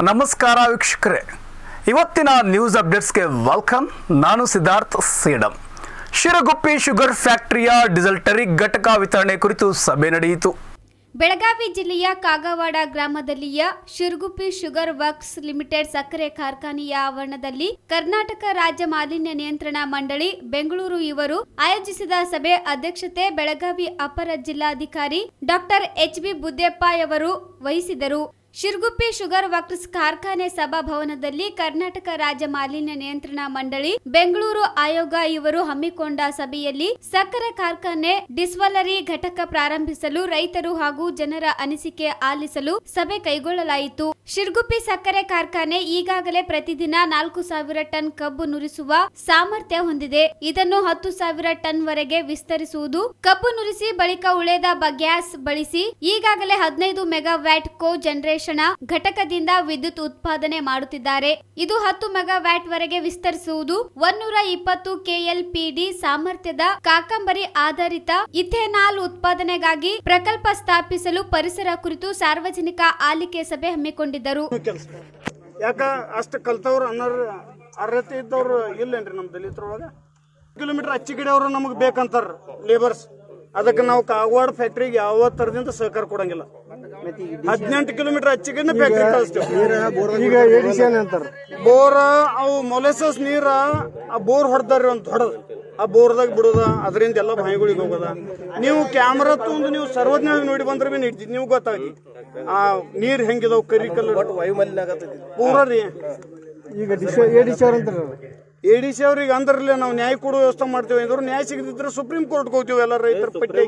ನಮಸ್ಕಾರ ವೀಕ್ಷಕರೇ ಇವತ್ತಿನ ನ್ಯೂಸ್ ಅಪ್ಡೇಟ್ಸ್ಗೆ ವೆಲ್ಕಮ್ ನಾನು ಸಿದ್ಧಾರ್ಥ್ ಸೇಡಂ ಶಿರಗುಪ್ಪಿ ಶುಗರ್ ಫ್ಯಾಕ್ಟರಿಯ ಡಿಸಲ್ಟರಿ ಘಟಕ ವಿತರಣೆ ಕುರಿತು ಸಭೆ ನಡೆಯಿತು ಬೆಳಗಾವಿ ಜಿಲ್ಲೆಯ ಕಾಗವಾಡ ಗ್ರಾಮದಲ್ಲಿಯ ಶಿರ್ಗುಪ್ಪಿ ಶುಗರ್ ವರ್ಕ್ಸ್ ಲಿಮಿಟೆಡ್ ಸಕ್ಕರೆ ಕಾರ್ಖಾನೆಯ ಆವರಣದಲ್ಲಿ ಕರ್ನಾಟಕ ರಾಜ್ಯ ಮಾಲಿನ್ಯ ನಿಯಂತ್ರಣ ಮಂಡಳಿ ಬೆಂಗಳೂರು ಇವರು ಆಯೋಜಿಸಿದ ಸಭೆ ಅಧ್ಯಕ್ಷತೆ ಬೆಳಗಾವಿ ಅಪರ ಜಿಲ್ಲಾಧಿಕಾರಿ ಡಾಕ್ಟರ್ ಎಚ್ ಬಿ ಬುದ್ದೆಪ್ಪಾಯವರು ವಹಿಸಿದರು ಶಿರ್ಗುಪ್ಪಿ ಶುಗರ್ ವರ್ಕ್ಸ್ ಕಾರ್ಖಾನೆ ಸಭಾಭವನದಲ್ಲಿ ಕರ್ನಾಟಕ ರಾಜ್ಯ ಮಾಲಿನ್ಯ ನಿಯಂತ್ರಣ ಮಂಡಳಿ ಬೆಂಗಳೂರು ಆಯೋಗ ಇವರು ಹಮ್ಮಿಕೊಂಡ ಸಭೆಯಲ್ಲಿ ಸಕ್ಕರೆ ಕಾರ್ಖಾನೆ ಡಿಸ್ವಲರಿ ಘಟಕ ಪ್ರಾರಂಭಿಸಲು ರೈತರು ಹಾಗೂ ಜನರ ಅನಿಸಿಕೆ ಆಲಿಸಲು ಸಭೆ ಕೈಗೊಳ್ಳಲಾಯಿತು ಶಿರ್ಗುಪ್ಪಿ ಸಕ್ಕರೆ ಕಾರ್ಖಾನೆ ಈಗಾಗಲೇ ಪ್ರತಿದಿನ ನಾಲ್ಕು ಸಾವಿರ ಟನ್ ಕಬ್ಬು ನುರಿಸುವ ಸಾಮರ್ಥ್ಯ ಹೊಂದಿದೆ ಇದನ್ನು ಹತ್ತು ಸಾವಿರ ಟನ್ ವರೆಗೆ ವಿಸ್ತರಿಸುವುದು ಕಬ್ಬು ನುರಿಸಿ ಬಳಿಕ ಉಳಿದ ಗ್ಯಾಸ್ ಬಳಸಿ ಈಗಾಗಲೇ ಹದಿನೈದು ಮೆಗಾವ್ಯಾಟ್ ಕೋ ಜನರೇಷನ್ ಘಟಕದಿಂದ ವಿದ್ಯುತ್ ಉತ್ಪಾದನೆ ಮಾಡುತ್ತಿದ್ದಾರೆ ಇದು ಹತ್ತು ಮೆಗಾವ್ಯಾಟ್ ವರೆಗೆ ವಿಸ್ತರಿಸುವುದು ಒನ್ನೂರ ಇಪ್ಪತ್ತು ಕೆಎಲ್ಪಿಡಿ ಸಾಮರ್ಥ್ಯದ ಕಾಕಂಬರಿ ಆಧಾರಿತ ಇಥೆನಾಲ್ ಉತ್ಪಾದನೆಗಾಗಿ ಪ್ರಕಲ್ಪ ಸ್ಥಾಪಿಸಲು ಪರಿಸರ ಕುರಿತು ಸಾರ್ವಜನಿಕ ಆಲಿಕೆ ಸಭೆ ಹಮ್ಮಿಕೊಂಡಿದ್ದರು ಕೆಲಸ ಯಾಕ ಅಷ್ಟು ಕಲ್ತವ್ರು ಅನ್ನೋರು ಅರ್ಹತೆ ಇದ್ದವ್ರು ಇಲ್ಲೇನ್ರಿ ನಮ್ಮ ದಲಿತರೊಳಗ ಕಿಲೋಮೀಟರ್ ಅಚ್ಚಿ ಗಿಡವ್ರು ನಮಗೆ ಬೇಕಂತಾರ ಲೇಬರ್ಸ್ ಅದಕ್ಕೆ ನಾವು ಕಾಗವಾಡ ಫ್ಯಾಕ್ಟ್ರಿಗೆ ಯಾವ ತರದಿಂದ ಸಹಕಾರ ಕೊಡಂಗಿಲ್ಲ ಹದಿನೆಂಟು ಕಿಲೋಮೀಟರ್ ಅಚ್ಚಿಗಿನ ಫ್ಯಾಕ್ಟ್ರಿ ಕಳಿಸ್ತೇವೆ ಈಗ ಎಡಿಷನ್ ಅಂತಾರ ಬೋರ್ ಅವು ಮೊಲೆಸಸ್ ನೀರ ಆ ಬೋರ್ ಹೊಡ್ದಾರ್ರಿ ಒಂದು ಹೊಡೆದ್ ಆ ಬೋರ್ದಾಗ ಬಿಡೋದ ಅದರಿಂದ ಎಲ್ಲ ಬಾಯಿಗಳಿಗೆ ಹೋಗೋದ ನೀವು ಕ್ಯಾಮ್ರಾ ತಂದು ನೀವು ಸರ್ವಜ್ಞವಾಗಿ ನೋಡಿ ಬಂದ್ರೆ ಬಿ ನಿಡ್ತಿ ನೀವು ಗೊತ್ತಾಗಿ ಆ ನೀರ್ ಹೆಂಗಿದಾವ್ ಕರಿ ಕಲರ್ ಪೂರ ರೀ ಈಗ ಡಿಶ್ ಎಡಿಷನ್ ಅಂತಾರ ಎಡಿಸಿ ಅವ್ರಿಗೆ ಅಂದ್ರಲ್ಲೇ ನಾವು ನ್ಯಾಯ ಕೊಡೋ ವ್ಯವಸ್ಥೆ ಮಾಡ್ತೀವಿ ಅಂದ್ರು ನ್ಯಾಯ ಸಿಗದಿದ್ರೆ ಸುಪ್ರೀಂ ಕೋರ್ಟ್ ಹೋಗ್ತೀವಿ ಎಲ್ಲ ರೈತರ ಪಟ್ಟಿ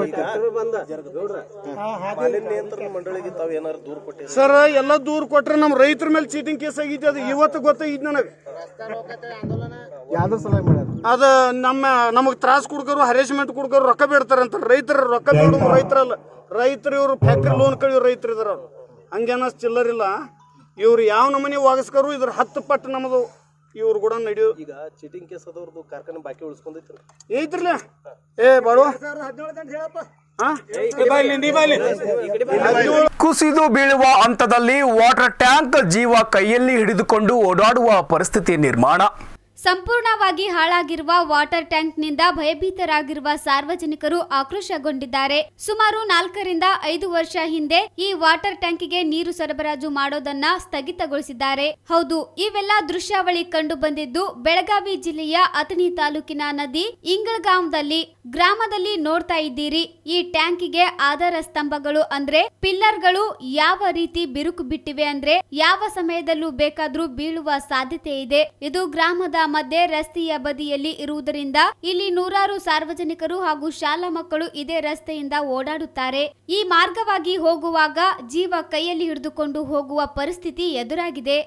ಸರ್ ಎಲ್ಲ ದೂರ್ ಕೊಟ್ರೆ ನಮ್ ರೈತರ ಮೇಲೆ ಚೀಟಿಂಗ್ ಕೇಸ್ ಆಗೈತಿ ಅದು ಇವತ್ತು ಗೊತ್ತಾಗಿದ್ ನನಗೆ ಯಾವ್ದ್ರ ಸಲ ಮಾಡ್ಯಾರ ಅದ ನಮ್ಮ ನಮಗ್ ತ್ರಾಸ್ ಕುಡ್ಕರು ಹರೇಸ್ಮೆಂಟ್ ಕುಡ್ಕರು ರೊಕ್ಕ ಬೇಡ್ತಾರಂತ ರೈತರ ರೊಕ್ಕ ಬೇಡ ರೈತರಲ್ಲ ರೈತರು ಇವ್ರು ಫ್ಯಾಕ್ಟ್ರಿ ಲೋನ್ ಕಳಿಯೋ ರೈತರು ಇದಾರ ಅವ್ರು ಹಂಗೇನ ಚಿಲ್ಲರಿಲ್ಲ ಇವ್ರು ಯಾವ ನಮೂನಿ ವಾಗಸ್ಕರು ಇದ್ರ ಹತ್ತು ಪಟ್ಟು ನಮ್ಮದು ಇವ್ರು ಕೂಡ ನಡೆಯೋ ಈಗ ಚೀಟಿಂಗ್ ಕೇಸ್ ಅದವ್ರದ್ದು ಕಾರ್ಖಾನೆ ಬಾಕಿ ಉಳಿಸ್ಕೊಂಡೈತಿ ಐತ್ರಲ್ಲ ಏ ಬಾಡುವ ಹಾ? ಏ ಬಾ ಇಲ್ಲಿ, ನೀ ಬಾ ಇಲ್ಲಿ. ಹದಿನೇಳು ಕುಸಿದು ಬೀಳುವ ಹಂತದಲ್ಲಿ ವಾಟರ್ ಟ್ಯಾಂಕ್ ಜೀವ ಕೈಯಲ್ಲಿ ಹಿಡಿದುಕೊಂಡು ಓಡಾಡುವ ಪರಿಸ್ಥಿತಿ ನಿರ್ಮಾಣ ಸಂಪೂರ್ಣವಾಗಿ ಹಾಳಾಗಿರುವ ವಾಟರ್ ಟ್ಯಾಂಕ್ನಿಂದ ಭಯಭೀತರಾಗಿರುವ ಸಾರ್ವಜನಿಕರು ಆಕ್ರೋಶಗೊಂಡಿದ್ದಾರೆ ಸುಮಾರು ನಾಲ್ಕರಿಂದ ಐದು ವರ್ಷ ಹಿಂದೆ ಈ ವಾಟರ್ ಟ್ಯಾಂಕಿಗೆ ನೀರು ಸರಬರಾಜು ಮಾಡೋದನ್ನ ಸ್ಥಗಿತಗೊಳಿಸಿದ್ದಾರೆ ಹೌದು ಇವೆಲ್ಲ ದೃಶ್ಯಾವಳಿ ಕಂಡು ಬಂದಿದ್ದು ಬೆಳಗಾವಿ ಜಿಲ್ಲೆಯ ಅಥಣಿ ತಾಲೂಕಿನ ನದಿ ಇಂಗಳಗಾಂವ್ದಲ್ಲಿ ಗ್ರಾಮದಲ್ಲಿ ನೋಡ್ತಾ ಇದ್ದೀರಿ ಈ ಟ್ಯಾಂಕಿಗೆ ಆಧಾರ ಸ್ತಂಭಗಳು ಅಂದ್ರೆ ಪಿಲ್ಲರ್ಗಳು ಯಾವ ರೀತಿ ಬಿರುಕು ಬಿಟ್ಟಿವೆ ಅಂದ್ರೆ ಯಾವ ಸಮಯದಲ್ಲೂ ಬೇಕಾದ್ರೂ ಬೀಳುವ ಸಾಧ್ಯತೆ ಇದೆ ಇದು ಗ್ರಾಮದ ಮಧ್ಯೆ ರಸ್ತೆಯ ಬದಿಯಲ್ಲಿ ಇರುವುದರಿಂದ ಇಲ್ಲಿ ನೂರಾರು ಸಾರ್ವಜನಿಕರು ಹಾಗೂ ಶಾಲಾ ಮಕ್ಕಳು ಇದೇ ರಸ್ತೆಯಿಂದ ಓಡಾಡುತ್ತಾರೆ ಈ ಮಾರ್ಗವಾಗಿ ಹೋಗುವಾಗ ಜೀವ ಕೈಯಲ್ಲಿ ಹಿಡಿದುಕೊಂಡು ಹೋಗುವ ಪರಿಸ್ಥಿತಿ ಎದುರಾಗಿದೆ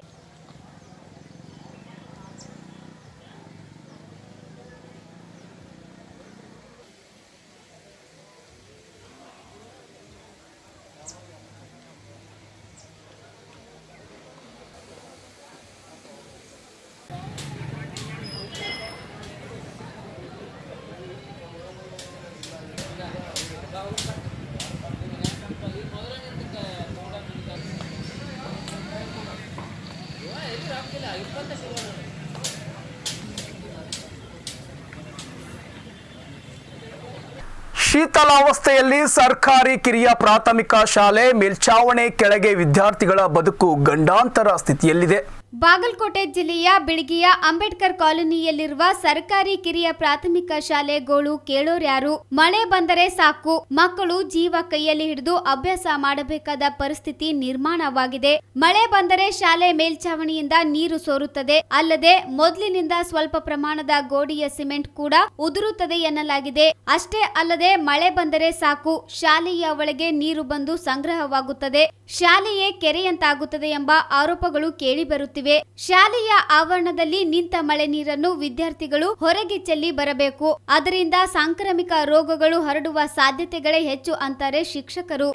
ಶೀತಲಾವಸ್ಥೆಯಲ್ಲಿ ಸರ್ಕಾರಿ ಕಿರಿಯ ಪ್ರಾಥಮಿಕ ಶಾಲೆ ಮೇಲ್ಚಾವಣೆ ಕೆಳಗೆ ವಿದ್ಯಾರ್ಥಿಗಳ ಬದುಕು ಗಂಡಾಂತರ ಸ್ಥಿತಿಯಲ್ಲಿದೆ ಬಾಗಲಕೋಟೆ ಜಿಲ್ಲೆಯ ಬಿಳಗಿಯ ಅಂಬೇಡ್ಕರ್ ಕಾಲೋನಿಯಲ್ಲಿರುವ ಸರ್ಕಾರಿ ಕಿರಿಯ ಪ್ರಾಥಮಿಕ ಶಾಲೆ ಗೋಳು ಕೇಳೋರ್ಯಾರು ಮಳೆ ಬಂದರೆ ಸಾಕು ಮಕ್ಕಳು ಜೀವ ಕೈಯಲ್ಲಿ ಹಿಡಿದು ಅಭ್ಯಾಸ ಮಾಡಬೇಕಾದ ಪರಿಸ್ಥಿತಿ ನಿರ್ಮಾಣವಾಗಿದೆ ಮಳೆ ಬಂದರೆ ಶಾಲೆ ಮೇಲ್ಛಾವಣಿಯಿಂದ ನೀರು ಸೋರುತ್ತದೆ ಅಲ್ಲದೆ ಮೊದಲಿನಿಂದ ಸ್ವಲ್ಪ ಪ್ರಮಾಣದ ಗೋಡೆಯ ಸಿಮೆಂಟ್ ಕೂಡ ಉದುರುತ್ತದೆ ಎನ್ನಲಾಗಿದೆ ಅಷ್ಟೇ ಅಲ್ಲದೆ ಮಳೆ ಬಂದರೆ ಸಾಕು ಶಾಲೆಯ ಒಳಗೆ ನೀರು ಬಂದು ಸಂಗ್ರಹವಾಗುತ್ತದೆ ಶಾಲೆಯೇ ಕೆರೆಯಂತಾಗುತ್ತದೆ ಎಂಬ ಆರೋಪಗಳು ಕೇಳಿಬರುತ್ತಿವೆ ಶಾಲೆಯ ಆವರಣದಲ್ಲಿ ನಿಂತ ಮಳೆ ನೀರನ್ನು ವಿದ್ಯಾರ್ಥಿಗಳು ಹೊರಗೆ ಚೆಲ್ಲಿ ಬರಬೇಕು ಅದರಿಂದ ಸಾಂಕ್ರಾಮಿಕ ರೋಗಗಳು ಹರಡುವ ಸಾಧ್ಯತೆಗಳೇ ಹೆಚ್ಚು ಅಂತಾರೆ ಶಿಕ್ಷಕರು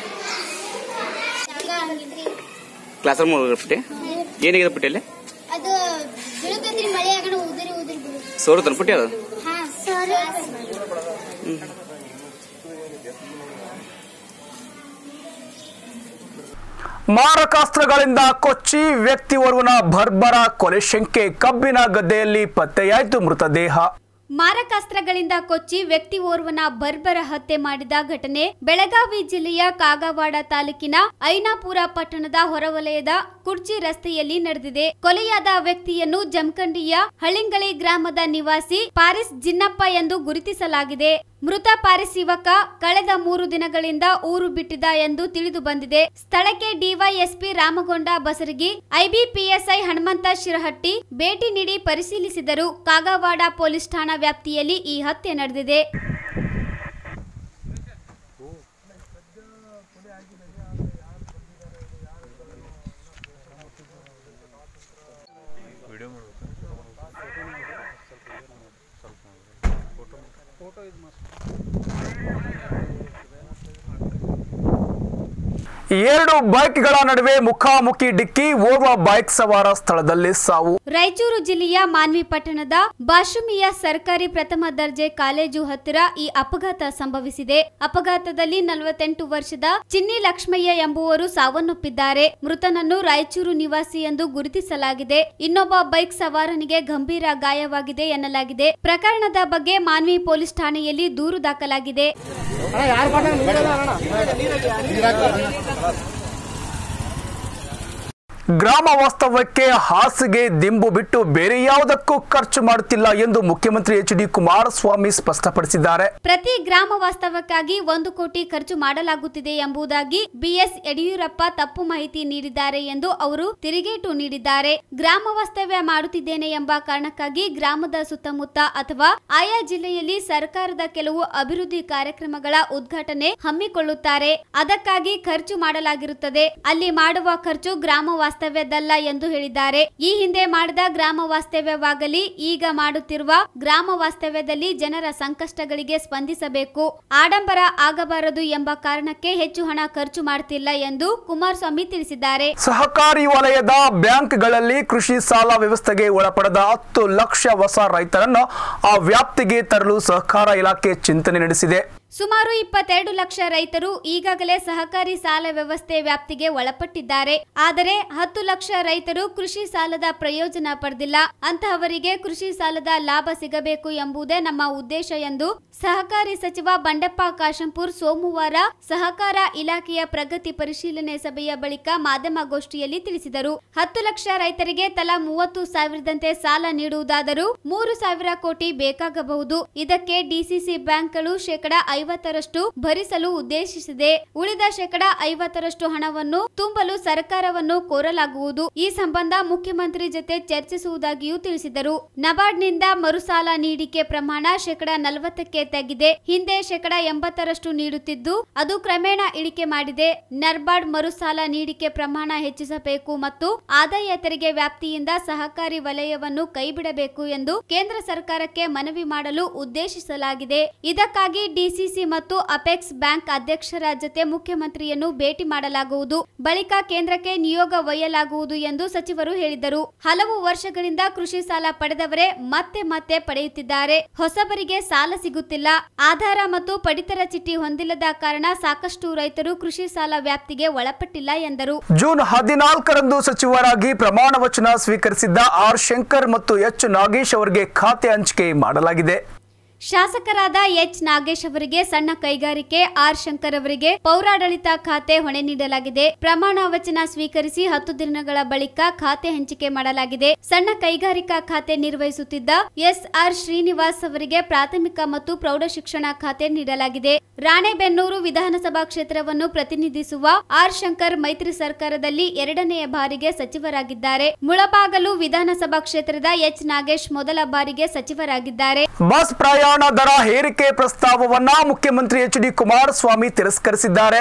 ಕ್ಲಾಸ್ ರೂಮ್ ಒಳಗಡೆ ಪುಟ್ಟಿ ಏನಾಗಿದೆ ಪುಟ್ಟಿ ಅಲ್ಲಿ ಅದು ಬೀಳ್ತೈತ್ರಿ ಮಳೆ ಆಗಣ ಉದುರಿ ಉದುರಿ ಬೀಳುತ್ತೆ ಸೋರುತ್ತಲ್ಲ ಪುಟ್ಟಿ ಅದು ಹಾ ಸರಿ ಮಾರಕಾಸ್ತ್ರಗಳಿಂದ ಕೊಚ್ಚಿ ವ್ಯಕ್ತಿ ಓರ್ವನ ಭರ್ಬರ ಕೊಲೆ ಶಂಕೆ ಕಬ್ಬಿನ ಗದ್ದೆಯಲ್ಲಿ ಪತ್ತೆಯಾಯಿತು ಮೃತದೇಹ ಮಾರಕಾಸ್ತ್ರಗಳಿಂದ ಕೊಚ್ಚಿ ವ್ಯಕ್ತಿ ಓರ್ವನ ಬರ್ಬರ ಹತ್ಯೆ ಮಾಡಿದ ಘಟನೆ ಬೆಳಗಾವಿ ಜಿಲ್ಲೆಯ ಕಾಗವಾಡ ತಾಲೂಕಿನ ಐನಾಪುರ ಪಟ್ಟಣದ ಹೊರವಲಯದ ಕುರ್ಚಿ ರಸ್ತೆಯಲ್ಲಿ ನಡೆದಿದೆ ಕೊಲೆಯಾದ ವ್ಯಕ್ತಿಯನ್ನು ಜಮಖಂಡಿಯ ಹಳಿಂಗಳಿ ಗ್ರಾಮದ ನಿವಾಸಿ ಪಾರಿಸ್ ಜಿನ್ನಪ್ಪ ಎಂದು ಗುರುತಿಸಲಾಗಿದೆ ಮೃತ ಪಾರಿಸ್ ಯುವಕ ಕಳೆದ ಮೂರು ದಿನಗಳಿಂದ ಊರು ಬಿಟ್ಟಿದ್ದ ಎಂದು ತಿಳಿದು ಬಂದಿದೆ ಸ್ಥಳಕ್ಕೆ ಡಿವೈಎಸ್ಪಿ ರಾಮಗೊಂಡ ಬಸರಗಿ ಐಬಿಪಿಎಸ್ಐ ಹನುಮಂತ ಶಿರಹಟ್ಟಿ ಭೇಟಿ ನೀಡಿ ಪರಿಶೀಲಿಸಿದರು ಕಾಗವಾಡ ಪೊಲೀಸ್ ಠಾಣಾ ವ್ಯಾಪ್ತಿಯಲ್ಲಿ ಈ ಹತ್ಯೆ ನಡೆದಿದೆ ಎರಡು ಬೈಕ್ಗಳ ನಡುವೆ ಮುಖಾಮುಖಿ ಡಿಕ್ಕಿ ಓರ್ವ ಬೈಕ್ ಸವಾರ ಸ್ಥಳದಲ್ಲಿ ಸಾವು ರಾಯಚೂರು ಜಿಲ್ಲೆಯ ಮಾನ್ವಿ ಪಟ್ಟಣದ ಬಾಶುಮಿಯ ಸರ್ಕಾರಿ ಪ್ರಥಮ ದರ್ಜೆ ಕಾಲೇಜು ಹತ್ತಿರ ಈ ಅಪಘಾತ ಸಂಭವಿಸಿದೆ ಅಪಘಾತದಲ್ಲಿ ನಲವತ್ತೆಂಟು ವರ್ಷದ ಚಿನ್ನಿ ಲಕ್ಷ್ಮಯ್ಯ ಎಂಬುವರು ಸಾವನ್ನಪ್ಪಿದ್ದಾರೆ ಮೃತನನ್ನು ರಾಯಚೂರು ನಿವಾಸಿ ಎಂದು ಗುರುತಿಸಲಾಗಿದೆ ಇನ್ನೊಬ್ಬ ಬೈಕ್ ಸವಾರನಿಗೆ ಗಂಭೀರ ಗಾಯವಾಗಿದೆ ಎನ್ನಲಾಗಿದೆ ಪ್ರಕರಣದ ಬಗ್ಗೆ ಮಾನ್ವಿ ಪೊಲೀಸ್ ಠಾಣೆಯಲ್ಲಿ ದೂರು ದಾಖಲಾಗಿದೆ ಗ್ರಾಮ ವಾಸ್ತವ್ಯಕ್ಕೆ ಹಾಸಿಗೆ ದಿಂಬು ಬಿಟ್ಟು ಬೇರೆ ಯಾವುದಕ್ಕೂ ಖರ್ಚು ಮಾಡುತ್ತಿಲ್ಲ ಎಂದು ಮುಖ್ಯಮಂತ್ರಿ ಎಚ್ ಡಿ ಕುಮಾರಸ್ವಾಮಿ ಸ್ಪಷ್ಟಪಡಿಸಿದ್ದಾರೆ ಪ್ರತಿ ಗ್ರಾಮ ವಾಸ್ತವಕ್ಕಾಗಿ ಒಂದು ಕೋಟಿ ಖರ್ಚು ಮಾಡಲಾಗುತ್ತಿದೆ ಎಂಬುದಾಗಿ ಬಿಎಸ್ ಯಡಿಯೂರಪ್ಪ ತಪ್ಪು ಮಾಹಿತಿ ನೀಡಿದ್ದಾರೆ ಎಂದು ಅವರು ತಿರುಗೇಟು ನೀಡಿದ್ದಾರೆ ಗ್ರಾಮ ವಾಸ್ತವ್ಯ ಮಾಡುತ್ತಿದ್ದೇನೆ ಎಂಬ ಕಾರಣಕ್ಕಾಗಿ ಗ್ರಾಮದ ಸುತ್ತಮುತ್ತ ಅಥವಾ ಆಯಾ ಜಿಲ್ಲೆಯಲ್ಲಿ ಸರ್ಕಾರದ ಕೆಲವು ಅಭಿವೃದ್ಧಿ ಕಾರ್ಯಕ್ರಮಗಳ ಉದ್ಘಾಟನೆ ಹಮ್ಮಿಕೊಳ್ಳುತ್ತಾರೆ ಅದಕ್ಕಾಗಿ ಖರ್ಚು ಮಾಡಲಾಗಿರುತ್ತದೆ ಅಲ್ಲಿ ಮಾಡುವ ಖರ್ಚು ಗ್ರಾಮ ವಾಸ್ತವ್ಯದಲ್ಲ ಎಂದು ಹೇಳಿದ್ದಾರೆ ಈ ಹಿಂದೆ ಮಾಡಿದ ಗ್ರಾಮ ವಾಸ್ತವ್ಯವಾಗಲಿ ಈಗ ಮಾಡುತ್ತಿರುವ ಗ್ರಾಮ ವಾಸ್ತವ್ಯದಲ್ಲಿ ಜನರ ಸಂಕಷ್ಟಗಳಿಗೆ ಸ್ಪಂದಿಸಬೇಕು ಆಡಂಬರ ಆಗಬಾರದು ಎಂಬ ಕಾರಣಕ್ಕೆ ಹೆಚ್ಚು ಹಣ ಖರ್ಚು ಮಾಡುತ್ತಿಲ್ಲ ಎಂದು ಕುಮಾರಸ್ವಾಮಿ ತಿಳಿಸಿದ್ದಾರೆ ಸಹಕಾರಿ ವಲಯದ ಬ್ಯಾಂಕ್ಗಳಲ್ಲಿ ಕೃಷಿ ಸಾಲ ವ್ಯವಸ್ಥೆಗೆ ಒಳಪಡದ ಹತ್ತು ಲಕ್ಷ ಹೊಸ ರೈತರನ್ನು ಆ ವ್ಯಾಪ್ತಿಗೆ ತರಲು ಸಹಕಾರ ಇಲಾಖೆ ಚಿಂತನೆ ನಡೆಸಿದೆ ಸುಮಾರು ಇಪ್ಪತ್ತೆರಡು ಲಕ್ಷ ರೈತರು ಈಗಾಗಲೇ ಸಹಕಾರಿ ಸಾಲ ವ್ಯವಸ್ಥೆ ವ್ಯಾಪ್ತಿಗೆ ಒಳಪಟ್ಟಿದ್ದಾರೆ ಆದರೆ ಹತ್ತು ಲಕ್ಷ ರೈತರು ಕೃಷಿ ಸಾಲದ ಪ್ರಯೋಜನ ಪಡೆದಿಲ್ಲ ಅಂತಹವರಿಗೆ ಕೃಷಿ ಸಾಲದ ಲಾಭ ಸಿಗಬೇಕು ಎಂಬುದೇ ನಮ್ಮ ಉದ್ದೇಶ ಎಂದು ಸಹಕಾರಿ ಸಚಿವ ಬಂಡೆಪ್ಪ ಕಾಶಂಪುರ್ ಸೋಮವಾರ ಸಹಕಾರ ಇಲಾಖೆಯ ಪ್ರಗತಿ ಪರಿಶೀಲನೆ ಸಭೆಯ ಬಳಿಕ ಮಾಧ್ಯಮಗೋಷ್ಠಿಯಲ್ಲಿ ತಿಳಿಸಿದರು ಹತ್ತು ಲಕ್ಷ ರೈತರಿಗೆ ತಲಾ ಮೂವತ್ತು ಸಾವಿರದಂತೆ ಸಾಲ ನೀಡುವುದಾದರೂ ಮೂರು ಸಾವಿರ ಕೋಟಿ ಬೇಕಾಗಬಹುದು ಇದಕ್ಕೆ ಡಿಸಿಸಿ ಬ್ಯಾಂಕ್ಗಳು ಶೇಕಡ ಐವತ್ತರಷ್ಟು ಭರಿಸಲು ಉದ್ದೇಶಿಸಿದೆ ಉಳಿದ ಶೇಕಡ ಐವತ್ತರಷ್ಟು ಹಣವನ್ನು ತುಂಬಲು ಸರ್ಕಾರವನ್ನು ಕೋರಲಾಗುವುದು ಈ ಸಂಬಂಧ ಮುಖ್ಯಮಂತ್ರಿ ಜೊತೆ ಚರ್ಚಿಸುವುದಾಗಿಯೂ ತಿಳಿಸಿದರು ನಬಾರ್ಡ್ನಿಂದ ಮರುಸಾಲ ನೀಡಿಕೆ ಪ್ರಮಾಣ ಶೇಕಡ ನಲವತ್ತಕ್ಕೆ ತಗ್ಗಿದೆ ಹಿಂದೆ ಶೇಕಡ ಎಂಬತ್ತರಷ್ಟು ನೀಡುತ್ತಿದ್ದು ಅದು ಕ್ರಮೇಣ ಇಳಿಕೆ ಮಾಡಿದೆ ನರ್ಬಾರ್ಡ್ ಮರುಸಾಲ ನೀಡಿಕೆ ಪ್ರಮಾಣ ಹೆಚ್ಚಿಸಬೇಕು ಮತ್ತು ಆದಾಯ ತೆರಿಗೆ ವ್ಯಾಪ್ತಿಯಿಂದ ಸಹಕಾರಿ ವಲಯವನ್ನು ಕೈಬಿಡಬೇಕು ಎಂದು ಕೇಂದ್ರ ಸರ್ಕಾರಕ್ಕೆ ಮನವಿ ಮಾಡಲು ಉದ್ದೇಶಿಸಲಾಗಿದೆ ಇದಕ್ಕಾಗಿ ಡಿಸಿಸಿ ಮತ್ತು ಅಪೆಕ್ಸ್ ಬ್ಯಾಂಕ್ ಅಧ್ಯಕ್ಷರ ಜೊತೆ ಮುಖ್ಯಮಂತ್ರಿಯನ್ನು ಭೇಟಿ ಮಾಡಲಾಗುವುದು ಬಳಿಕ ಕೇಂದ್ರಕ್ಕೆ ನಿಯೋಗ ಒಯ್ಯಲಾಗುವುದು ಎಂದು ಸಚಿವರು ಹೇಳಿದರು ಹಲವು ವರ್ಷಗಳಿಂದ ಕೃಷಿ ಸಾಲ ಪಡೆದವರೇ ಮತ್ತೆ ಮತ್ತೆ ಪಡೆಯುತ್ತಿದ್ದಾರೆ ಹೊಸಬರಿಗೆ ಸಾಲ ಸಿಗುತ್ತಿಲ್ಲ ಆಧಾರ ಮತ್ತು ಪಡಿತರ ಚೀಟಿ ಹೊಂದಿಲ್ಲದ ಕಾರಣ ಸಾಕಷ್ಟು ರೈತರು ಕೃಷಿ ಸಾಲ ವ್ಯಾಪ್ತಿಗೆ ಒಳಪಟ್ಟಿಲ್ಲ ಎಂದರು ಜೂನ್ ಹದಿನಾಲ್ಕರಂದು ಸಚಿವರಾಗಿ ಪ್ರಮಾಣ ವಚನ ಸ್ವೀಕರಿಸಿದ್ದ ಆರ್ ಶಂಕರ್ ಮತ್ತು ಎಚ್ ನಾಗೇಶ್ ಅವರಿಗೆ ಖಾತೆ ಹಂಚಿಕೆ ಮಾಡಲಾಗಿದೆ ಶಾಸಕರಾದ ಎಚ್ ನಾಗೇಶ್ ಅವರಿಗೆ ಸಣ್ಣ ಕೈಗಾರಿಕೆ ಆರ್ ಶಂಕರ್ ಅವರಿಗೆ ಪೌರಾಡಳಿತ ಖಾತೆ ಹೊಣೆ ನೀಡಲಾಗಿದೆ ಪ್ರಮಾಣ ವಚನ ಸ್ವೀಕರಿಸಿ ಹತ್ತು ದಿನಗಳ ಬಳಿಕ ಖಾತೆ ಹಂಚಿಕೆ ಮಾಡಲಾಗಿದೆ ಸಣ್ಣ ಕೈಗಾರಿಕಾ ಖಾತೆ ನಿರ್ವಹಿಸುತ್ತಿದ್ದ ಎಸ್ ಆರ್ ಶ್ರೀನಿವಾಸ್ ಅವರಿಗೆ ಪ್ರಾಥಮಿಕ ಮತ್ತು ಪ್ರೌಢ ಶಿಕ್ಷಣ ಖಾತೆ ನೀಡಲಾಗಿದೆ ರಾಣೆಬೆನ್ನೂರು ವಿಧಾನಸಭಾ ಕ್ಷೇತ್ರವನ್ನು ಪ್ರತಿನಿಧಿಸುವ ಆರ್ ಶಂಕರ್ ಮೈತ್ರಿ ಸರ್ಕಾರದಲ್ಲಿ ಎರಡನೆಯ ಬಾರಿಗೆ ಸಚಿವರಾಗಿದ್ದಾರೆ ಮುಳಬಾಗಲು ವಿಧಾನಸಭಾ ಕ್ಷೇತ್ರದ ಎಚ್ ನಾಗೇಶ್ ಮೊದಲ ಬಾರಿಗೆ ಸಚಿವರಾಗಿದ್ದಾರೆ ಬಸ್ ಪ್ರಯಾಣ ದರ ಏರಿಕೆ ಪ್ರಸ್ತಾವವನ್ನ ಮುಖ್ಯಮಂತ್ರಿ ಎಚ್ ಡಿ ಕುಮಾರಸ್ವಾಮಿ ತಿರಸ್ಕರಿಸಿದ್ದಾರೆ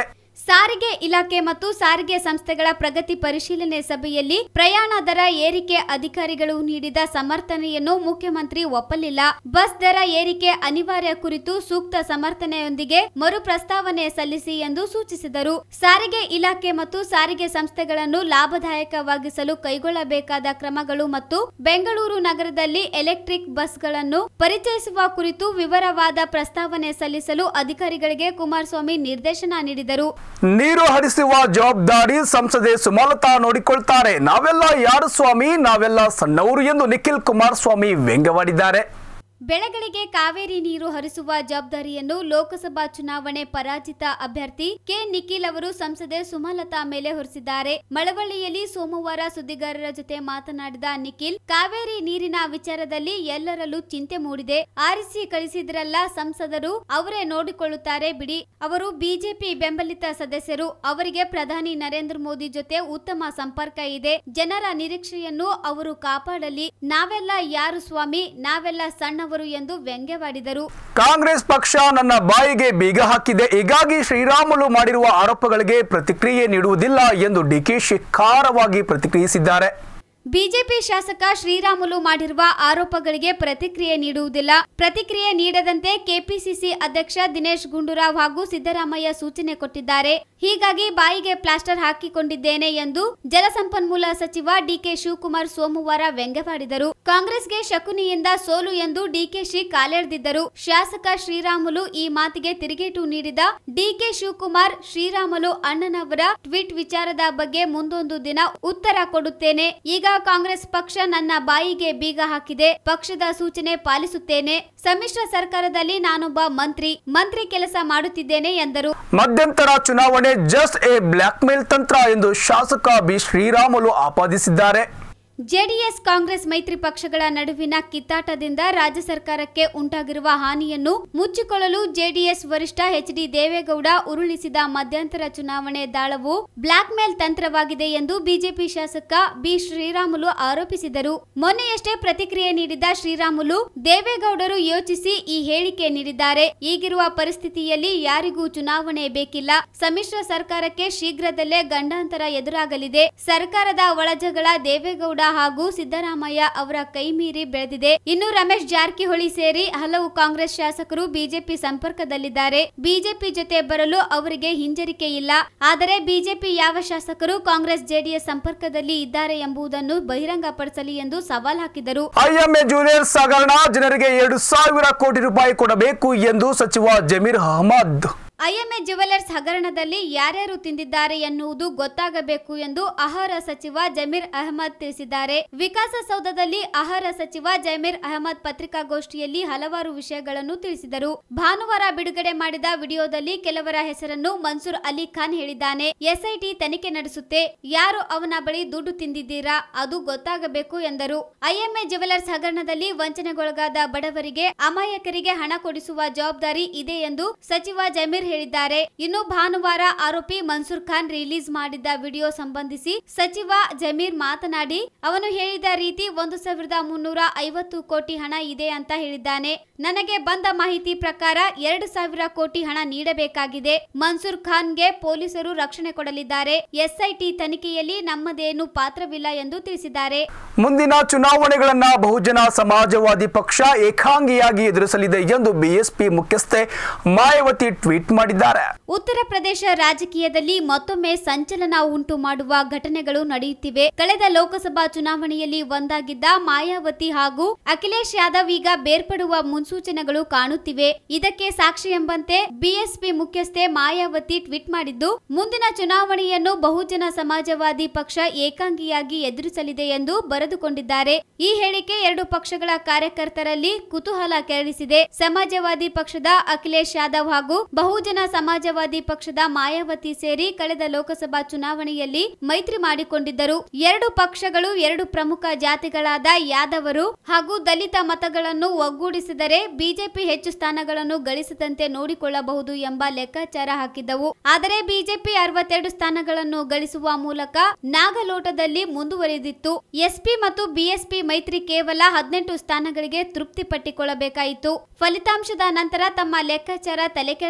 ಸಾರಿಗೆ ಇಲಾಖೆ ಮತ್ತು ಸಾರಿಗೆ ಸಂಸ್ಥೆಗಳ ಪ್ರಗತಿ ಪರಿಶೀಲನೆ ಸಭೆಯಲ್ಲಿ ಪ್ರಯಾಣ ದರ ಏರಿಕೆ ಅಧಿಕಾರಿಗಳು ನೀಡಿದ ಸಮರ್ಥನೆಯನ್ನು ಮುಖ್ಯಮಂತ್ರಿ ಒಪ್ಪಲಿಲ್ಲ ಬಸ್ ದರ ಏರಿಕೆ ಅನಿವಾರ್ಯ ಕುರಿತು ಸೂಕ್ತ ಸಮರ್ಥನೆಯೊಂದಿಗೆ ಮರು ಪ್ರಸ್ತಾವನೆ ಸಲ್ಲಿಸಿ ಎಂದು ಸೂಚಿಸಿದರು ಸಾರಿಗೆ ಇಲಾಖೆ ಮತ್ತು ಸಾರಿಗೆ ಸಂಸ್ಥೆಗಳನ್ನು ಲಾಭದಾಯಕವಾಗಿಸಲು ಕೈಗೊಳ್ಳಬೇಕಾದ ಕ್ರಮಗಳು ಮತ್ತು ಬೆಂಗಳೂರು ನಗರದಲ್ಲಿ ಎಲೆಕ್ಟ್ರಿಕ್ ಬಸ್ಗಳನ್ನು ಪರಿಚಯಿಸುವ ಕುರಿತು ವಿವರವಾದ ಪ್ರಸ್ತಾವನೆ ಸಲ್ಲಿಸಲು ಅಧಿಕಾರಿಗಳಿಗೆ ಕುಮಾರಸ್ವಾಮಿ ನಿರ್ದೇಶನ ನೀಡಿದರು ನೀರು ಹರಿಸುವ ಜವಾಬ್ದಾರಿ ಸಂಸದೆ ಸುಮಲತಾ ನೋಡಿಕೊಳ್ತಾರೆ ನಾವೆಲ್ಲ ಯಾರು ಸ್ವಾಮಿ ನಾವೆಲ್ಲ ಸಣ್ಣವರು ಎಂದು ನಿಖಿಲ್ ಕುಮಾರಸ್ವಾಮಿ ವ್ಯಂಗ್ಯವಾಡಿದ್ದಾರೆ ಬೆಳೆಗಳಿಗೆ ಕಾವೇರಿ ನೀರು ಹರಿಸುವ ಜವಾಬ್ದಾರಿಯನ್ನು ಲೋಕಸಭಾ ಚುನಾವಣೆ ಪರಾಜಿತ ಅಭ್ಯರ್ಥಿ ಕೆ ನಿಖಿಲ್ ಅವರು ಸಂಸದೆ ಸುಮಲತಾ ಮೇಲೆ ಹೊರಿಸಿದ್ದಾರೆ ಮಳವಳ್ಳಿಯಲ್ಲಿ ಸೋಮವಾರ ಸುದ್ದಿಗಾರರ ಜೊತೆ ಮಾತನಾಡಿದ ನಿಖಿಲ್ ಕಾವೇರಿ ನೀರಿನ ವಿಚಾರದಲ್ಲಿ ಎಲ್ಲರಲ್ಲೂ ಚಿಂತೆ ಮೂಡಿದೆ ಆರಿಸಿ ಕಳಿಸಿದ್ರಲ್ಲ ಸಂಸದರು ಅವರೇ ನೋಡಿಕೊಳ್ಳುತ್ತಾರೆ ಬಿಡಿ ಅವರು ಬಿಜೆಪಿ ಬೆಂಬಲಿತ ಸದಸ್ಯರು ಅವರಿಗೆ ಪ್ರಧಾನಿ ನರೇಂದ್ರ ಮೋದಿ ಜೊತೆ ಉತ್ತಮ ಸಂಪರ್ಕ ಇದೆ ಜನರ ನಿರೀಕ್ಷೆಯನ್ನು ಅವರು ಕಾಪಾಡಲಿ ನಾವೆಲ್ಲ ಯಾರು ಸ್ವಾಮಿ ನಾವೆಲ್ಲ ಸಣ್ಣವರು ಎಂದು ವ್ಯಂಗ್ಯವಾಡಿದರು ಕಾಂಗ್ರೆಸ್ ಪಕ್ಷ ನನ್ನ ಬಾಯಿಗೆ ಬೀಗ ಹಾಕಿದೆ ಹೀಗಾಗಿ ಶ್ರೀರಾಮುಲು ಮಾಡಿರುವ ಆರೋಪಗಳಿಗೆ ಪ್ರತಿಕ್ರಿಯೆ ನೀಡುವುದಿಲ್ಲ ಎಂದು ಡಿಕೆಶಿ ಖಾರವಾಗಿ ಪ್ರತಿಕ್ರಿಯಿಸಿದ್ದಾರೆ ಬಿಜೆಪಿ ಶಾಸಕ ಶ್ರೀರಾಮುಲು ಮಾಡಿರುವ ಆರೋಪಗಳಿಗೆ ಪ್ರತಿಕ್ರಿಯೆ ನೀಡುವುದಿಲ್ಲ ಪ್ರತಿಕ್ರಿಯೆ ನೀಡದಂತೆ ಕೆಪಿಸಿಸಿ ಅಧ್ಯಕ್ಷ ದಿನೇಶ್ ಗುಂಡೂರಾವ್ ಹಾಗೂ ಸಿದ್ದರಾಮಯ್ಯ ಸೂಚನೆ ಕೊಟ್ಟಿದ್ದಾರೆ ಹೀಗಾಗಿ ಬಾಯಿಗೆ ಪ್ಲಾಸ್ಟರ್ ಹಾಕಿಕೊಂಡಿದ್ದೇನೆ ಎಂದು ಜಲಸಂಪನ್ಮೂಲ ಸಚಿವ ಡಿಕೆ ಶಿವಕುಮಾರ್ ಸೋಮವಾರ ವ್ಯಂಗ್ಯವಾಡಿದರು ಕಾಂಗ್ರೆಸ್ಗೆ ಶಕುನಿಯಿಂದ ಸೋಲು ಎಂದು ಡಿಕೆಶಿ ಕಾಲೆಳೆದಿದ್ದರು ಶಾಸಕ ಶ್ರೀರಾಮುಲು ಈ ಮಾತಿಗೆ ತಿರುಗೇಟು ನೀಡಿದ ಡಿಕೆ ಶಿವಕುಮಾರ್ ಶ್ರೀರಾಮುಲು ಅಣ್ಣನವರ ಟ್ವೀಟ್ ವಿಚಾರದ ಬಗ್ಗೆ ಮುಂದೊಂದು ದಿನ ಉತ್ತರ ಕೊಡುತ್ತೇನೆ ಈಗ ಕಾಂಗ್ರೆಸ್ ಪಕ್ಷ ನನ್ನ ಬಾಯಿಗೆ ಬೀಗ ಹಾಕಿದೆ ಪಕ್ಷದ ಸೂಚನೆ ಪಾಲಿಸುತ್ತೇನೆ ಸಮ್ಮಿಶ್ರ ಸರ್ಕಾರದಲ್ಲಿ ನಾನೊಬ್ಬ ಮಂತ್ರಿ ಮಂತ್ರಿ ಕೆಲಸ ಮಾಡುತ್ತಿದ್ದೇನೆ ಎಂದರು ಮಧ್ಯಂತರ ಚುನಾವಣೆ ಜಸ್ಟ್ ಎ ಬ್ಲಾಕ್ ಮೇಲ್ ತಂತ್ರ ಎಂದು ಶಾಸಕ ಬಿ ಶ್ರೀರಾಮುಲು ಆಪಾದಿಸಿದ್ದಾರೆ ಜೆಡಿಎಸ್ ಕಾಂಗ್ರೆಸ್ ಮೈತ್ರಿ ಪಕ್ಷಗಳ ನಡುವಿನ ಕಿತ್ತಾಟದಿಂದ ರಾಜ್ಯ ಸರ್ಕಾರಕ್ಕೆ ಉಂಟಾಗಿರುವ ಹಾನಿಯನ್ನು ಮುಚ್ಚಿಕೊಳ್ಳಲು ಜೆಡಿಎಸ್ ವರಿಷ್ಠ ಎಚ್ ಡಿ ದೇವೇಗೌಡ ಉರುಳಿಸಿದ ಮಧ್ಯಂತರ ಚುನಾವಣೆ ದಾಳವು ಬ್ಲಾಕ್ ಮೇಲ್ ತಂತ್ರವಾಗಿದೆ ಎಂದು ಬಿಜೆಪಿ ಶಾಸಕ ಬಿ ಶ್ರೀರಾಮುಲು ಆರೋಪಿಸಿದರು ಮೊನ್ನೆಯಷ್ಟೇ ಪ್ರತಿಕ್ರಿಯೆ ನೀಡಿದ ಶ್ರೀರಾಮುಲು ದೇವೇಗೌಡರು ಯೋಚಿಸಿ ಈ ಹೇಳಿಕೆ ನೀಡಿದ್ದಾರೆ ಈಗಿರುವ ಪರಿಸ್ಥಿತಿಯಲ್ಲಿ ಯಾರಿಗೂ ಚುನಾವಣೆ ಬೇಕಿಲ್ಲ ಸಮ್ಮಿಶ್ರ ಸರ್ಕಾರಕ್ಕೆ ಶೀಘ್ರದಲ್ಲೇ ಗಂಡಾಂತರ ಎದುರಾಗಲಿದೆ ಸರ್ಕಾರದ ಒಳಜಗಳ ದೇವೇಗೌಡ ಹಾಗೂ ಸಿದ್ದರಾಮಯ್ಯ ಅವರ ಕೈ ಮೀರಿ ಬೆಳೆದಿದೆ ಇನ್ನು ರಮೇಶ್ ಜಾರಕಿಹೊಳಿ ಸೇರಿ ಹಲವು ಕಾಂಗ್ರೆಸ್ ಶಾಸಕರು ಬಿಜೆಪಿ ಸಂಪರ್ಕದಲ್ಲಿದ್ದಾರೆ ಬಿಜೆಪಿ ಜೊತೆ ಬರಲು ಅವರಿಗೆ ಹಿಂಜರಿಕೆ ಇಲ್ಲ ಆದರೆ ಬಿಜೆಪಿ ಯಾವ ಶಾಸಕರು ಕಾಂಗ್ರೆಸ್ ಜೆಡಿಎಸ್ ಸಂಪರ್ಕದಲ್ಲಿ ಇದ್ದಾರೆ ಎಂಬುದನ್ನು ಬಹಿರಂಗಪಡಿಸಲಿ ಎಂದು ಸವಾಲ್ ಹಾಕಿದರು ಐಎಂಎ ಜೂನಿಯರ್ಸ್ ಹಗರಣ ಜನರಿಗೆ ಎರಡು ಸಾವಿರ ಕೋಟಿ ರೂಪಾಯಿ ಕೊಡಬೇಕು ಎಂದು ಸಚಿವ ಜಮೀರ್ ಅಹಮದ್ ಐಎಂಎ ಜುವೆಲರ್ಸ್ ಹಗರಣದಲ್ಲಿ ಯಾರ್ಯಾರು ತಿಂದಿದ್ದಾರೆ ಎನ್ನುವುದು ಗೊತ್ತಾಗಬೇಕು ಎಂದು ಆಹಾರ ಸಚಿವ ಜಮೀರ್ ಅಹಮದ್ ತಿಳಿಸಿದ್ದಾರೆ ವಿಕಾಸಸೌಧದಲ್ಲಿ ಆಹಾರ ಸಚಿವ ಜಮೀರ್ ಅಹಮದ್ ಪತ್ರಿಕಾಗೋಷ್ಠಿಯಲ್ಲಿ ಹಲವಾರು ವಿಷಯಗಳನ್ನು ತಿಳಿಸಿದರು ಭಾನುವಾರ ಬಿಡುಗಡೆ ಮಾಡಿದ ವಿಡಿಯೋದಲ್ಲಿ ಕೆಲವರ ಹೆಸರನ್ನು ಮನ್ಸೂರ್ ಅಲಿ ಖಾನ್ ಹೇಳಿದ್ದಾನೆ ಎಸ್ಐಟಿ ತನಿಖೆ ನಡೆಸುತ್ತೆ ಯಾರು ಅವನ ಬಳಿ ದುಡ್ಡು ತಿಂದಿದ್ದೀರಾ ಅದು ಗೊತ್ತಾಗಬೇಕು ಎಂದರು ಐಎಂಎ ಜುವೆಲರ್ಸ್ ಹಗರಣದಲ್ಲಿ ವಂಚನೆಗೊಳಗಾದ ಬಡವರಿಗೆ ಅಮಾಯಕರಿಗೆ ಹಣ ಕೊಡಿಸುವ ಜವಾಬ್ದಾರಿ ಇದೆ ಎಂದು ಸಚಿವ ಜಮೀರ್ ಹೇಳಿದ್ದಾರೆ ಇನ್ನು ಭಾನುವಾರ ಆರೋಪಿ ಮನ್ಸೂರ್ ಖಾನ್ ರಿಲೀಸ್ ಮಾಡಿದ್ದ ವಿಡಿಯೋ ಸಂಬಂಧಿಸಿ ಸಚಿವ ಜಮೀರ್ ಮಾತನಾಡಿ ಅವನು ಹೇಳಿದ ರೀತಿ ಒಂದು ಸಾವಿರದ ಮುನ್ನೂರ ಐವತ್ತು ಕೋಟಿ ಹಣ ಇದೆ ಅಂತ ಹೇಳಿದ್ದಾನೆ ನನಗೆ ಬಂದ ಮಾಹಿತಿ ಪ್ರಕಾರ ಎರಡು ಸಾವಿರ ಕೋಟಿ ಹಣ ನೀಡಬೇಕಾಗಿದೆ ಮನ್ಸೂರ್ ಖಾನ್ಗೆ ಪೊಲೀಸರು ರಕ್ಷಣೆ ಕೊಡಲಿದ್ದಾರೆ ಎಸ್ಐಟಿ ತನಿಖೆಯಲ್ಲಿ ನಮ್ಮದೇನು ಪಾತ್ರವಿಲ್ಲ ಎಂದು ತಿಳಿಸಿದ್ದಾರೆ ಮುಂದಿನ ಚುನಾವಣೆಗಳನ್ನ ಬಹುಜನ ಸಮಾಜವಾದಿ ಪಕ್ಷ ಏಕಾಂಗಿಯಾಗಿ ಎದುರಿಸಲಿದೆ ಎಂದು ಬಿಎಸ್ಪಿ ಮುಖ್ಯಸ್ಥೆ ಮಾಯಾವತಿ ಟ್ವೀಟ್ ಮಾಡಿದ್ದಾರೆ ಉತ್ತರ ಪ್ರದೇಶ ರಾಜಕೀಯದಲ್ಲಿ ಮತ್ತೊಮ್ಮೆ ಸಂಚಲನ ಉಂಟು ಮಾಡುವ ಘಟನೆಗಳು ನಡೆಯುತ್ತಿವೆ ಕಳೆದ ಲೋಕಸಭಾ ಚುನಾವಣೆಯಲ್ಲಿ ಒಂದಾಗಿದ್ದ ಮಾಯಾವತಿ ಹಾಗೂ ಅಖಿಲೇಶ್ ಯಾದವ್ ಈಗ ಬೇರ್ಪಡುವ ಮುನ್ಸೂಚನೆಗಳು ಕಾಣುತ್ತಿವೆ ಇದಕ್ಕೆ ಸಾಕ್ಷಿ ಎಂಬಂತೆ ಬಿಎಸ್ಪಿ ಮುಖ್ಯಸ್ಥೆ ಮಾಯಾವತಿ ಟ್ವೀಟ್ ಮಾಡಿದ್ದು ಮುಂದಿನ ಚುನಾವಣೆಯನ್ನು ಬಹುಜನ ಸಮಾಜವಾದಿ ಪಕ್ಷ ಏಕಾಂಗಿಯಾಗಿ ಎದುರಿಸಲಿದೆ ಎಂದು ಬರೆದುಕೊಂಡಿದ್ದಾರೆ ಈ ಹೇಳಿಕೆ ಎರಡು ಪಕ್ಷಗಳ ಕಾರ್ಯಕರ್ತರಲ್ಲಿ ಕುತೂಹಲ ಕೆರಳಿಸಿದೆ ಸಮಾಜವಾದಿ ಪಕ್ಷದ ಅಖಿಲೇಶ್ ಯಾದವ್ ಹಾಗೂ ಬಹುಜನ ಸಮಾಜವಾದಿ ಪಕ್ಷದ ಮಾಯಾವತಿ ಸೇರಿ ಕಳೆದ ಲೋಕಸಭಾ ಚುನಾವಣೆಯಲ್ಲಿ ಮೈತ್ರಿ ಮಾಡಿಕೊಂಡಿದ್ದರು ಎರಡು ಪಕ್ಷಗಳು ಎರಡು ಪ್ರಮುಖ ಜಾತಿಗಳಾದ ಯಾದವರು ಹಾಗೂ ದಲಿತ ಮತಗಳನ್ನು ಒಗ್ಗೂಡಿಸಿದರೆ ಬಿಜೆಪಿ ಹೆಚ್ಚು ಸ್ಥಾನಗಳನ್ನು ಗಳಿಸದಂತೆ ನೋಡಿಕೊಳ್ಳಬಹುದು ಎಂಬ ಲೆಕ್ಕಾಚಾರ ಹಾಕಿದ್ದವು ಆದರೆ ಬಿಜೆಪಿ ಅರವತ್ತೆರಡು ಸ್ಥಾನಗಳನ್ನು ಗಳಿಸುವ ಮೂಲಕ ನಾಗಲೋಟದಲ್ಲಿ ಮುಂದುವರೆದಿತ್ತು ಎಸ್ಪಿ ಮತ್ತು ಬಿಎಸ್ಪಿ ಮೈತ್ರಿ ಕೇವಲ ಹದಿನೆಂಟು ಸ್ಥಾನಗಳಿಗೆ ತೃಪ್ತಿ ಪಟ್ಟಿಕೊಳ್ಳಬೇಕಾಯಿತು ಫಲಿತಾಂಶದ ನಂತರ ತಮ್ಮ ಲೆಕ್ಕಾಚಾರ ತಲೆಕೆಳಗಾದ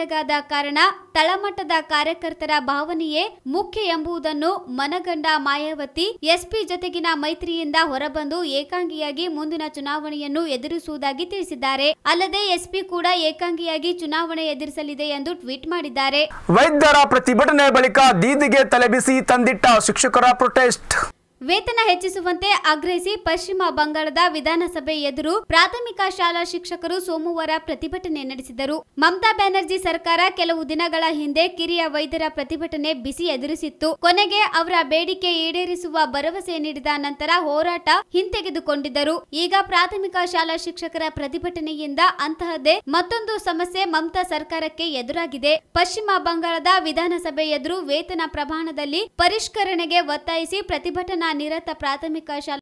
ಕಾರಣ ತಳಮಟ್ಟದ ಕಾರ್ಯಕರ್ತರ ಭಾವನೆಯೇ ಮುಖ್ಯ ಎಂಬುದನ್ನು ಮನಗಂಡ ಮಾಯಾವತಿ ಎಸ್ಪಿ ಜೊತೆಗಿನ ಮೈತ್ರಿಯಿಂದ ಹೊರಬಂದು ಏಕಾಂಗಿಯಾಗಿ ಮುಂದಿನ ಚುನಾವಣೆಯನ್ನು ಎದುರಿಸುವುದಾಗಿ ತಿಳಿಸಿದ್ದಾರೆ ಅಲ್ಲದೆ ಎಸ್ಪಿ ಕೂಡ ಏಕಾಂಗಿಯಾಗಿ ಚುನಾವಣೆ ಎದುರಿಸಲಿದೆ ಎಂದು ಟ್ವೀಟ್ ಮಾಡಿದ್ದಾರೆ ವೈದ್ಯರ ಪ್ರತಿಭಟನೆ ಬಳಿಕ ದೀದಿಗೆ ತಲೆಬಿಸಿ ತಂದಿಟ್ಟ ಶಿಕ್ಷಕರ ಪ್ರೊಟೆಸ್ಟ್ ವೇತನ ಹೆಚ್ಚಿಸುವಂತೆ ಆಗ್ರಹಿಸಿ ಪಶ್ಚಿಮ ಬಂಗಾಳದ ವಿಧಾನಸಭೆ ಎದುರು ಪ್ರಾಥಮಿಕ ಶಾಲಾ ಶಿಕ್ಷಕರು ಸೋಮವಾರ ಪ್ರತಿಭಟನೆ ನಡೆಸಿದರು ಮಮತಾ ಬ್ಯಾನರ್ಜಿ ಸರ್ಕಾರ ಕೆಲವು ದಿನಗಳ ಹಿಂದೆ ಕಿರಿಯ ವೈದ್ಯರ ಪ್ರತಿಭಟನೆ ಬಿಸಿ ಎದುರಿಸಿತ್ತು ಕೊನೆಗೆ ಅವರ ಬೇಡಿಕೆ ಈಡೇರಿಸುವ ಭರವಸೆ ನೀಡಿದ ನಂತರ ಹೋರಾಟ ಹಿಂತೆಗೆದುಕೊಂಡಿದ್ದರು ಈಗ ಪ್ರಾಥಮಿಕ ಶಾಲಾ ಶಿಕ್ಷಕರ ಪ್ರತಿಭಟನೆಯಿಂದ ಅಂತಹದ್ದೇ ಮತ್ತೊಂದು ಸಮಸ್ಯೆ ಮಮತಾ ಸರ್ಕಾರಕ್ಕೆ ಎದುರಾಗಿದೆ ಪಶ್ಚಿಮ ಬಂಗಾಳದ ವಿಧಾನಸಭೆ ಎದುರು ವೇತನ ಪ್ರಮಾಣದಲ್ಲಿ ಪರಿಷ್ಕರಣೆಗೆ ಒತ್ತಾಯಿಸಿ ಪ್ರತಿಭಟನಾ ನಿರತ ಪ್ರಾಥಮಿಕ ಶಾಲಾ